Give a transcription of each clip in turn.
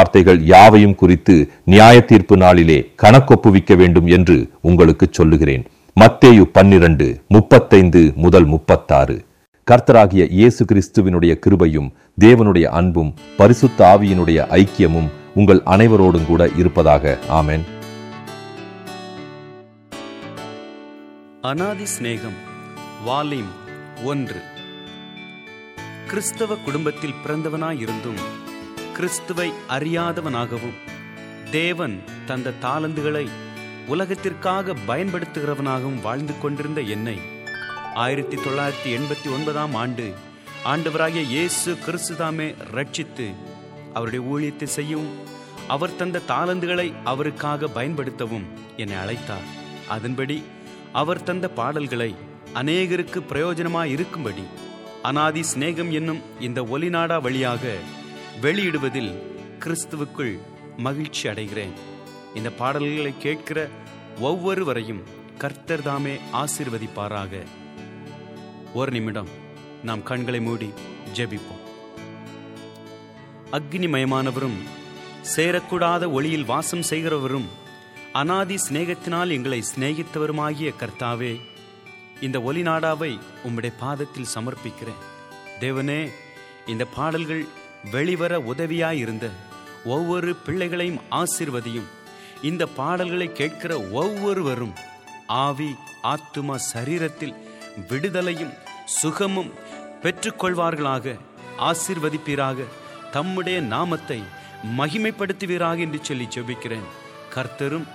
வார்த்தைகள் யாவையும் குறித்து நியாய தீர்ப்பு நாளிலே கணக்கொப்புவிக்க வேண்டும் என்று உங்களுக்கு சொல்லுகிறேன் மத்தேயு பன்னிரண்டு முப்பத்தைந்து முதல் முப்பத்தாறு கர்த்தராகிய இயேசு கிறிஸ்துவினுடைய கிருபையும் தேவனுடைய அன்பும் பரிசுத்த ஆவியினுடைய ஐக்கியமும் உங்கள் அனைவரோடும் கூட இருப்பதாக ஆமென் அனாதி சிநேகம் வால்யூம் ஒன்று கிறிஸ்தவ குடும்பத்தில் பிறந்தவனாயிருந்தும் கிறிஸ்துவை அறியாதவனாகவும் தேவன் தந்த தாளந்துகளை உலகத்திற்காக பயன்படுத்துகிறவனாகவும் வாழ்ந்து கொண்டிருந்த என்னை ஆயிரத்தி தொள்ளாயிரத்தி எண்பத்தி ஒன்பதாம் ஆண்டு ஆண்டவராகிய இயேசு கிறிஸ்துதாமே ரட்சித்து அவருடைய ஊழியத்தை செய்யவும் அவர் தந்த தாளந்துகளை அவருக்காக பயன்படுத்தவும் என்னை அழைத்தார் அதன்படி அவர் தந்த பாடல்களை அநேகருக்கு பிரயோஜனமாய் இருக்கும்படி அனாதி சிநேகம் என்னும் இந்த ஒலிநாடா வழியாக வெளியிடுவதில் கிறிஸ்துவுக்குள் மகிழ்ச்சி அடைகிறேன் இந்த பாடல்களை கேட்கிற ஒவ்வொருவரையும் கர்த்தர் தாமே ஆசீர்வதிப்பாராக ஒரு நிமிடம் நாம் கண்களை மூடி ஜெபிப்போம் அக்னிமயமானவரும் சேரக்கூடாத ஒளியில் வாசம் செய்கிறவரும் அனாதி சிநேகத்தினால் எங்களை சிநேகித்தவருமாகிய கர்த்தாவே இந்த ஒலிநாடாவை உம்முடைய பாதத்தில் சமர்ப்பிக்கிறேன் தேவனே இந்த பாடல்கள் வெளிவர உதவியாயிருந்த ஒவ்வொரு பிள்ளைகளையும் ஆசிர்வதியும் இந்த பாடல்களை கேட்கிற ஒவ்வொருவரும் ஆவி ஆத்துமா சரீரத்தில் விடுதலையும் சுகமும் பெற்றுக்கொள்வார்களாக ஆசிர்வதிப்பீராக தம்முடைய நாமத்தை மகிமைப்படுத்துவீராக என்று சொல்லி ஜெபிக்கிறேன் கர்த்தரும்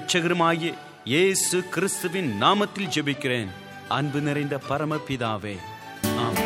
இரட்சகருமாகிய இயேசு கிறிஸ்துவின் நாமத்தில் ஜெபிக்கிறேன் அன்பு நிறைந்த பரமபிதாவே